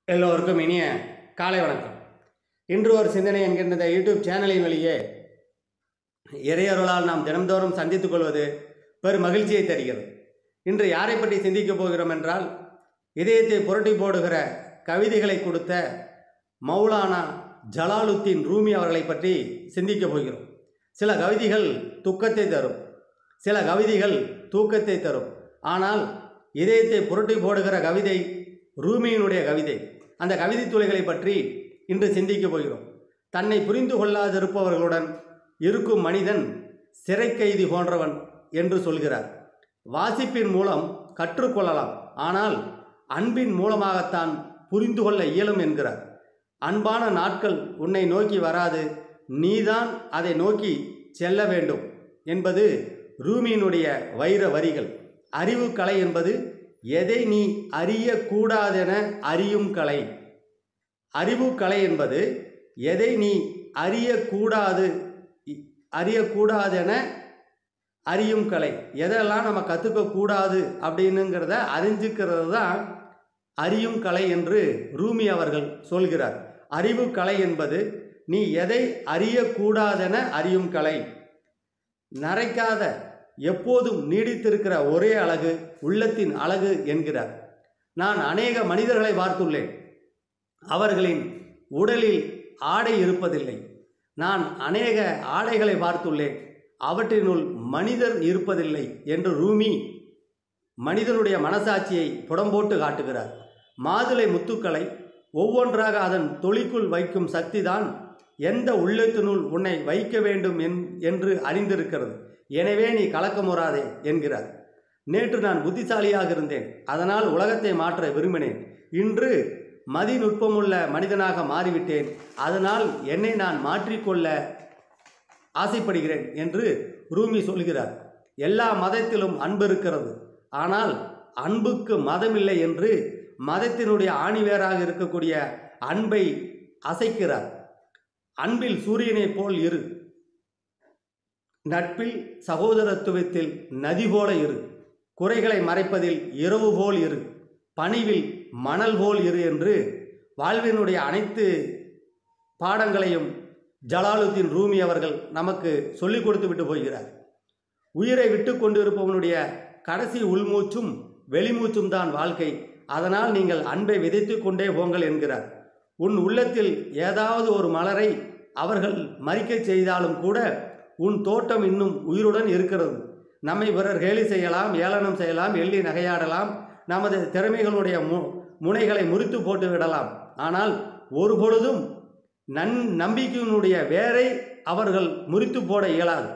எல்லோருக்கும் இனிய காலை வணக்கம் இன்று ஒரு சிந்தனை என்கின்ற இந்த யூடியூப் சேனலின் வழியே இறையருளால் நாம் தினம்தோறும் சந்தித்துக் கொள்வது பெரும் மகிழ்ச்சியை தருகிறது இன்று யாரை பற்றி சிந்திக்கப் போகிறோம் என்றால் இதயத்தை புரட்டி போடுகிற கவிதைகளை கொடுத்த மௌலானா ஜலாலுத்தீன் ரூமி அவர்களை பற்றி சிந்திக்கப் போகிறோம் சில கவிதைகள் துக்கத்தை தரும் சில கவிதைகள் தூக்கத்தை தரும் ஆனால் இதயத்தை புரட்டி போடுகிற கவிதை ரூமியினுடைய கவிதை அந்த கவிதை துளைகளை பற்றி இன்று சிந்திக்கப் போகிறோம் தன்னை புரிந்து கொள்ளாதிருப்பவர்களுடன் இருக்கும் மனிதன் சிறை கைதி போன்றவன் என்று சொல்கிறார் வாசிப்பின் மூலம் கற்றுக்கொள்ளலாம் ஆனால் அன்பின் மூலமாகத்தான் புரிந்து கொள்ள இயலும் என்கிறார் அன்பான நாட்கள் உன்னை நோக்கி வராது நீதான் அதை நோக்கி செல்ல வேண்டும் என்பது ரூமியினுடைய வைர வரிகள் அறிவு கலை என்பது எதை நீ அறியக்கூடாதென அறியும் கலை அறிவு கலை என்பது எதை நீ அறியக்கூடாது இ- அறியக்கூடாதென அறியும் கலை எதெல்லாம் நம்ம கற்றுக்கக்கூடாது அப்படின்னுங்கிறத அறிஞ்சுக்கிறது தான் அறியும் கலை என்று ரூமி அவர்கள் சொல்கிறார் அறிவு கலை என்பது நீ எதை அறியக்கூடாதென அறியும் கலை நரைக்காத எப்போதும் நீடித்திருக்கிற ஒரே அழகு உள்ளத்தின் அழகு என்கிறார் நான் அநேக மனிதர்களை பார்த்துள்ளேன் அவர்களின் உடலில் ஆடை இருப்பதில்லை நான் அநேக ஆடைகளை பார்த்துள்ளேன் அவற்றினுள் மனிதர் இருப்பதில்லை என்று ரூமி மனிதனுடைய மனசாட்சியை புடம்போட்டு காட்டுகிறார் மாதுளை முத்துக்களை ஒவ்வொன்றாக அதன் தொழிக்குள் வைக்கும் சக்திதான் எந்த உள்ளத்தினுள் உன்னை வைக்க வேண்டும் என் என்று அறிந்திருக்கிறது எனவே நீ கலக்கமுறாதே என்கிறார் நேற்று நான் புத்திசாலியாக இருந்தேன் அதனால் உலகத்தை மாற்ற விரும்பினேன் இன்று மதிநுட்பமுள்ள மனிதனாக மாறிவிட்டேன் அதனால் என்னை நான் மாற்றிக்கொள்ள ஆசைப்படுகிறேன் என்று ரூமி சொல்கிறார் எல்லா மதத்திலும் அன்பு இருக்கிறது ஆனால் அன்புக்கு மதமில்லை என்று மதத்தினுடைய ஆணிவேராக இருக்கக்கூடிய அன்பை அசைக்கிறார் அன்பில் சூரியனைப் போல் இரு நட்பில் சகோதரத்துவத்தில் நதி போல இரு குறைகளை மறைப்பதில் இரவு போல் இரு பணிவில் மணல் போல் இரு என்று வாழ்வினுடைய அனைத்து பாடங்களையும் ஜலாலுத்தீன் ரூமி அவர்கள் நமக்கு சொல்லிக் கொடுத்து விட்டு போகிறார் உயிரை விட்டு கொண்டிருப்பவனுடைய கடைசி உள்மூச்சும் வெளிமூச்சும் தான் வாழ்க்கை அதனால் நீங்கள் அன்பை விதைத்து கொண்டே போங்கள் என்கிறார் உன் உள்ளத்தில் ஏதாவது ஒரு மலரை அவர்கள் மறிக்கச் செய்தாலும் கூட உன் தோட்டம் இன்னும் உயிருடன் இருக்கிறது நம்மை பிறர் கேலி செய்யலாம் ஏளனம் செய்யலாம் எள்ளி நகையாடலாம் நமது திறமைகளுடைய மு முனைகளை முறித்து போட்டு விடலாம் ஆனால் ஒரு பொழுதும் நன் நம்பிக்கையினுடைய வேரை அவர்கள் முறித்து போட இயலாது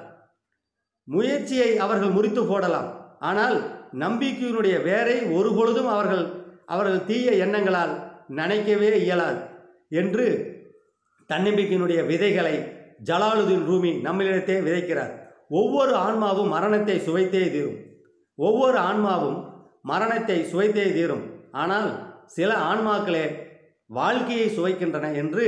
முயற்சியை அவர்கள் முறித்து போடலாம் ஆனால் நம்பிக்கையினுடைய வேரை ஒரு பொழுதும் அவர்கள் அவர்கள் தீய எண்ணங்களால் நனைக்கவே இயலாது என்று தன்னம்பிக்கையினுடைய விதைகளை ஜலாலுதீன் ரூமி நம்மளிடத்தே விதைக்கிறார் ஒவ்வொரு ஆன்மாவும் மரணத்தை சுவைத்தே தீரும் ஒவ்வொரு ஆன்மாவும் மரணத்தை சுவைத்தே தீரும் ஆனால் சில ஆன்மாக்களே வாழ்க்கையை சுவைக்கின்றன என்று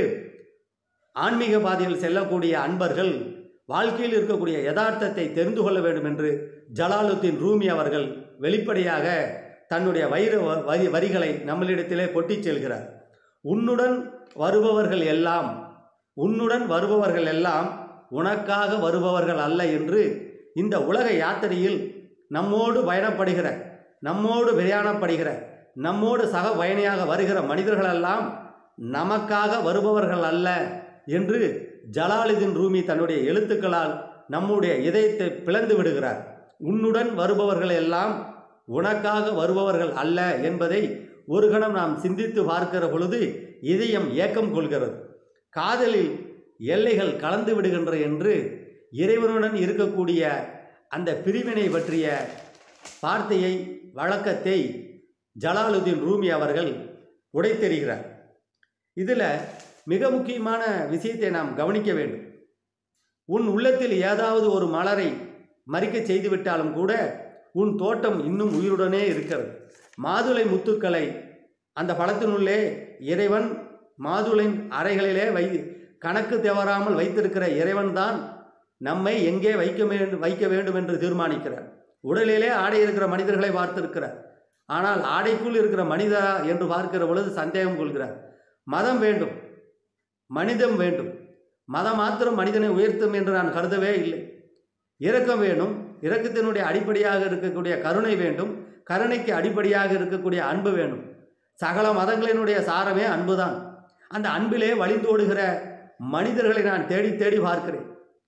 ஆன்மீக பாதையில் செல்லக்கூடிய அன்பர்கள் வாழ்க்கையில் இருக்கக்கூடிய யதார்த்தத்தை தெரிந்து கொள்ள வேண்டும் என்று ஜலாலுத்தீன் ரூமி அவர்கள் வெளிப்படையாக தன்னுடைய வைர வ- வரி வரிகளை நம்மளிடத்திலே கொட்டிச் செல்கிறார் உன்னுடன் வருபவர்கள் எல்லாம் உன்னுடன் வருபவர்கள் எல்லாம் உனக்காக வருபவர்கள் அல்ல என்று இந்த உலக யாத்திரையில் நம்மோடு பயணப்படுகிற நம்மோடு பிரயாணப்படுகிற நம்மோடு சக பயணியாக வருகிற மனிதர்களெல்லாம் நமக்காக வருபவர்கள் அல்ல என்று ஜலாலுதீன் ரூமி தன்னுடைய எழுத்துக்களால் நம்முடைய இதயத்தை பிளந்து விடுகிறார் உன்னுடன் வருபவர்கள் எல்லாம் உனக்காக வருபவர்கள் அல்ல என்பதை ஒரு கணம் நாம் சிந்தித்து பார்க்கிற பொழுது இதயம் ஏக்கம் கொள்கிறது காதலில் எல்லைகள் கலந்து விடுகின்ற என்று இறைவனுடன் இருக்கக்கூடிய அந்த பிரிவினை பற்றிய வார்த்தையை வழக்கத்தை ஜலாலுதீன் ரூமி அவர்கள் உடைத்தெறிகிறார் இதில் மிக முக்கியமான விஷயத்தை நாம் கவனிக்க வேண்டும் உன் உள்ளத்தில் ஏதாவது ஒரு மலரை மறிக்கச் செய்துவிட்டாலும் கூட உன் தோட்டம் இன்னும் உயிருடனே இருக்கிறது மாதுளை முத்துக்களை அந்த பழத்தினுள்ளே இறைவன் மாதுளையின் அறைகளிலே வை கணக்கு தவறாமல் வைத்திருக்கிற இறைவன்தான் நம்மை எங்கே வைக்க வேண்டும் வைக்க வேண்டும் என்று தீர்மானிக்கிறார் உடலிலே ஆடை இருக்கிற மனிதர்களை பார்த்திருக்கிறார் ஆனால் ஆடைக்குள் இருக்கிற மனிதா என்று பார்க்கிற பொழுது சந்தேகம் கொள்கிறார் மதம் வேண்டும் மனிதம் வேண்டும் மதம் மாத்திரம் மனிதனை உயர்த்தும் என்று நான் கருதவே இல்லை இரக்கம் வேணும் இரக்கத்தினுடைய அடிப்படையாக இருக்கக்கூடிய கருணை வேண்டும் கருணைக்கு அடிப்படையாக இருக்கக்கூடிய அன்பு வேண்டும் சகல மதங்களினுடைய சாரமே அன்புதான் அந்த அன்பிலே வழிந்தோடுகிற மனிதர்களை நான் தேடி தேடி பார்க்கிறேன்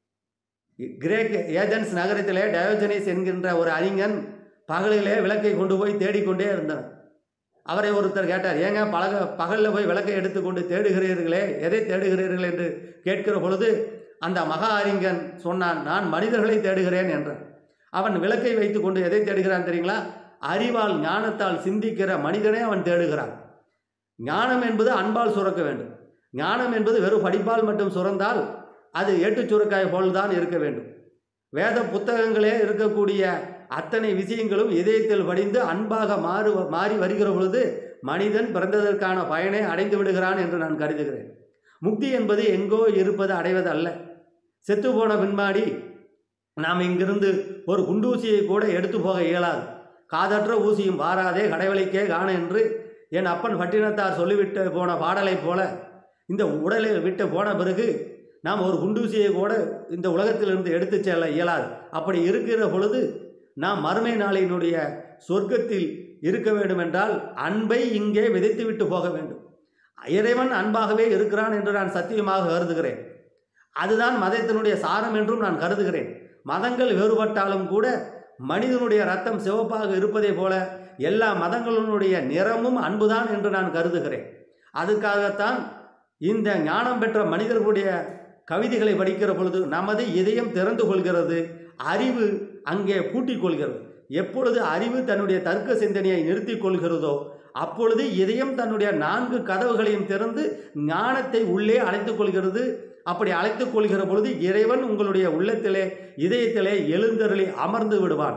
கிரேக் ஏதென்ஸ் நகரத்திலே டயோஜனிஸ் என்கின்ற ஒரு அறிஞன் பகலிலே விளக்கை கொண்டு போய் தேடிக்கொண்டே இருந்தார் அவரை ஒருத்தர் கேட்டார் ஏங்க பழக பகலில் போய் விளக்கை எடுத்துக்கொண்டு தேடுகிறீர்களே எதை தேடுகிறீர்கள் என்று கேட்கிற பொழுது அந்த மகா அறிஞன் சொன்னான் நான் மனிதர்களை தேடுகிறேன் என்றான் அவன் விளக்கை வைத்துக்கொண்டு எதை தேடுகிறான் தெரியுங்களா அறிவால் ஞானத்தால் சிந்திக்கிற மனிதனே அவன் தேடுகிறான் ஞானம் என்பது அன்பால் சுரக்க வேண்டும் ஞானம் என்பது வெறும் படிப்பால் மட்டும் சுரந்தால் அது ஏட்டுச் சுரக்காய் போல்தான் இருக்க வேண்டும் வேத புத்தகங்களே இருக்கக்கூடிய அத்தனை விஷயங்களும் இதயத்தில் படிந்து அன்பாக மாறு மாறி வருகிற பொழுது மனிதன் பிறந்ததற்கான பயனை அடைந்து விடுகிறான் என்று நான் கருதுகிறேன் முக்தி என்பது எங்கோ இருப்பது அடைவது அல்ல செத்து போன பின்பாடி நாம் இங்கிருந்து ஒரு குண்டூசியை கூட எடுத்து போக இயலாது காதற்ற ஊசியும் வாராதே கடைவழிக்கே காண என்று என் அப்பன் பட்டினத்தார் சொல்லிவிட்டு போன பாடலைப் போல இந்த உடலை விட்டு போன பிறகு நாம் ஒரு குண்டூசியை கூட இந்த உலகத்திலிருந்து எடுத்து செல்ல இயலாது அப்படி இருக்கிற பொழுது நாம் மறுமை நாளினுடைய சொர்க்கத்தில் இருக்க வேண்டும் என்றால் அன்பை இங்கே விதைத்து விட்டு போக வேண்டும் இறைவன் அன்பாகவே இருக்கிறான் என்று நான் சத்தியமாக கருதுகிறேன் அதுதான் மதத்தினுடைய சாரம் என்றும் நான் கருதுகிறேன் மதங்கள் வேறுபட்டாலும் கூட மனிதனுடைய ரத்தம் சிவப்பாக இருப்பதை போல எல்லா மதங்களினுடைய நிறமும் அன்புதான் என்று நான் கருதுகிறேன் அதுக்காகத்தான் இந்த ஞானம் பெற்ற மனிதர்களுடைய கவிதைகளை படிக்கிற பொழுது நமது இதயம் திறந்து கொள்கிறது அறிவு அங்கே பூட்டிக் கொள்கிறது எப்பொழுது அறிவு தன்னுடைய தர்க்க சிந்தனையை நிறுத்திக் கொள்கிறதோ அப்பொழுது இதயம் தன்னுடைய நான்கு கதவுகளையும் திறந்து ஞானத்தை உள்ளே அழைத்துக் கொள்கிறது அப்படி அழைத்துக் கொள்கிற பொழுது இறைவன் உங்களுடைய உள்ளத்திலே இதயத்திலே எழுந்தருளி அமர்ந்து விடுவான்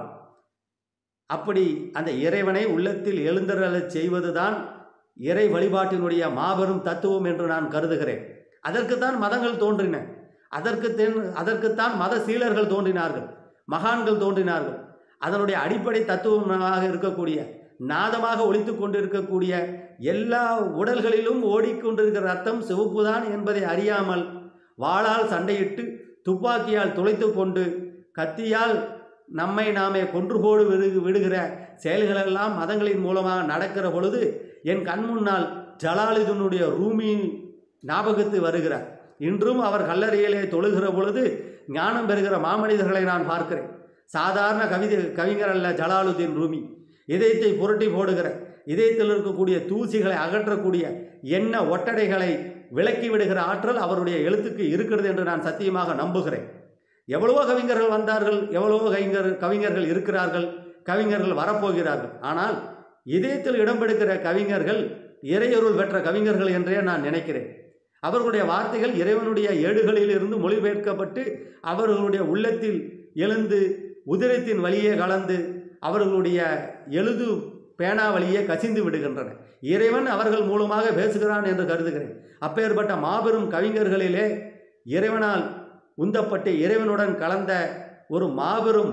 அப்படி அந்த இறைவனை உள்ளத்தில் எழுந்தருளச் செய்வதுதான் இறை வழிபாட்டினுடைய மாபெரும் தத்துவம் என்று நான் கருதுகிறேன் அதற்குத்தான் மதங்கள் தோன்றின அதற்கு தென் அதற்குத்தான் மத சீலர்கள் தோன்றினார்கள் மகான்கள் தோன்றினார்கள் அதனுடைய அடிப்படை தத்துவமாக இருக்கக்கூடிய நாதமாக ஒழித்து கொண்டிருக்கக்கூடிய எல்லா உடல்களிலும் ஓடிக்கொண்டிருக்கிற ரத்தம் சிவப்புதான் என்பதை அறியாமல் வாளால் சண்டையிட்டு துப்பாக்கியால் துளைத்து கொண்டு கத்தியால் நம்மை நாமே கொன்று போடு விடு விடுகிற செயல்களெல்லாம் மதங்களின் மூலமாக நடக்கிற பொழுது என் கண் முன்னால் ஜலாலுதனுடைய ரூமி ஞாபகத்து வருகிறார் இன்றும் அவர் கல்லறையிலே தொழுகிற பொழுது ஞானம் பெறுகிற மாமனிதர்களை நான் பார்க்கிறேன் சாதாரண கவிதை கவிஞர் அல்ல ஜலாலுதீன் ரூமி இதயத்தை புரட்டி போடுகிற இதயத்தில் இருக்கக்கூடிய தூசிகளை அகற்றக்கூடிய எண்ண ஒட்டடைகளை விலக்கி விடுகிற ஆற்றல் அவருடைய எழுத்துக்கு இருக்கிறது என்று நான் சத்தியமாக நம்புகிறேன் எவ்வளவோ கவிஞர்கள் வந்தார்கள் எவ்வளவோ கவிஞர் கவிஞர்கள் இருக்கிறார்கள் கவிஞர்கள் வரப்போகிறார்கள் ஆனால் இதயத்தில் இடம்பெடுக்கிற கவிஞர்கள் இறையொருள் பெற்ற கவிஞர்கள் என்றே நான் நினைக்கிறேன் அவர்களுடைய வார்த்தைகள் இறைவனுடைய ஏடுகளில் இருந்து மொழிபெயர்க்கப்பட்டு அவர்களுடைய உள்ளத்தில் எழுந்து உதிரத்தின் வழியே கலந்து அவர்களுடைய எழுது பேனா வழியே கசிந்து விடுகின்றன இறைவன் அவர்கள் மூலமாக பேசுகிறான் என்று கருதுகிறேன் அப்பேற்பட்ட மாபெரும் கவிஞர்களிலே இறைவனால் உந்தப்பட்டு இறைவனுடன் கலந்த ஒரு மாபெரும்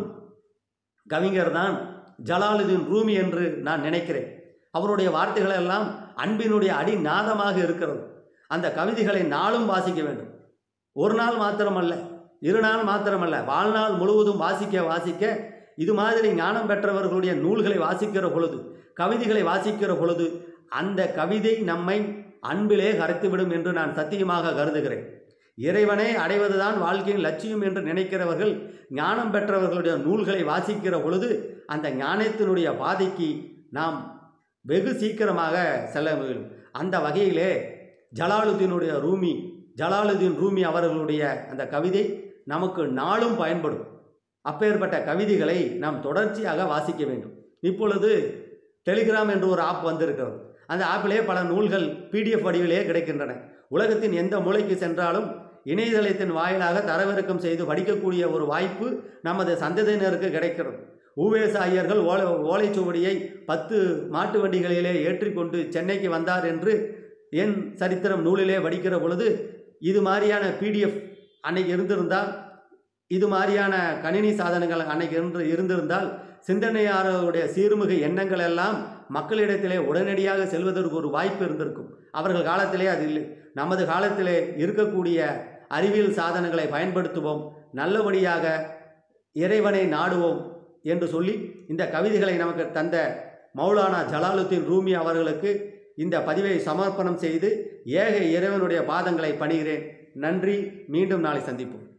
கவிஞர் தான் ஜலாலுதீன் ரூமி என்று நான் நினைக்கிறேன் அவருடைய வார்த்தைகள் எல்லாம் அன்பினுடைய அடி நாதமாக இருக்கிறது அந்த கவிதைகளை நாளும் வாசிக்க வேண்டும் ஒரு நாள் மாத்திரமல்ல இரு நாள் மாத்திரமல்ல வாழ்நாள் முழுவதும் வாசிக்க வாசிக்க இது மாதிரி ஞானம் பெற்றவர்களுடைய நூல்களை வாசிக்கிற பொழுது கவிதைகளை வாசிக்கிற பொழுது அந்த கவிதை நம்மை அன்பிலே கரைத்துவிடும் என்று நான் சத்தியமாக கருதுகிறேன் இறைவனை அடைவதுதான் வாழ்க்கையின் லட்சியம் என்று நினைக்கிறவர்கள் ஞானம் பெற்றவர்களுடைய நூல்களை வாசிக்கிற பொழுது அந்த ஞானத்தினுடைய பாதைக்கு நாம் வெகு சீக்கிரமாக செல்ல முயலும் அந்த வகையிலே ஜலாலுதீனுடைய ரூமி ஜலாலுதீன் ரூமி அவர்களுடைய அந்த கவிதை நமக்கு நாளும் பயன்படும் அப்பேற்பட்ட கவிதைகளை நாம் தொடர்ச்சியாக வாசிக்க வேண்டும் இப்பொழுது டெலிகிராம் என்று ஒரு ஆப் வந்திருக்கிறது அந்த ஆப்பிலே பல நூல்கள் பிடிஎஃப் வடிவிலே கிடைக்கின்றன உலகத்தின் எந்த மூலைக்கு சென்றாலும் இணையதளத்தின் வாயிலாக தரவிறக்கம் செய்து படிக்கக்கூடிய ஒரு வாய்ப்பு நமது சந்ததியினருக்கு கிடைக்கிறது ஊவேச ஐயர்கள் ஓலை ஓலைச்சுவடியை பத்து மாட்டு வண்டிகளிலே ஏற்றிக்கொண்டு சென்னைக்கு வந்தார் என்று என் சரித்திரம் நூலிலே படிக்கிற பொழுது இது மாதிரியான பிடிஎஃப் அன்னைக்கு இருந்திருந்தால் இது மாதிரியான கணினி சாதனங்கள் அன்னைக்கு இருந்து இருந்திருந்தால் சிந்தனையாளருடைய சீர்மிகு எண்ணங்கள் எல்லாம் மக்களிடத்திலே உடனடியாக செல்வதற்கு ஒரு வாய்ப்பு இருந்திருக்கும் அவர்கள் காலத்திலே அது இல்லை நமது காலத்திலே இருக்கக்கூடிய அறிவியல் சாதனங்களை பயன்படுத்துவோம் நல்லபடியாக இறைவனை நாடுவோம் என்று சொல்லி இந்த கவிதைகளை நமக்கு தந்த மௌலானா ஜலாலுத்தீன் ரூமி அவர்களுக்கு இந்த பதிவை சமர்ப்பணம் செய்து ஏக இறைவனுடைய பாதங்களை பணிகிறேன் நன்றி மீண்டும் நாளை சந்திப்போம்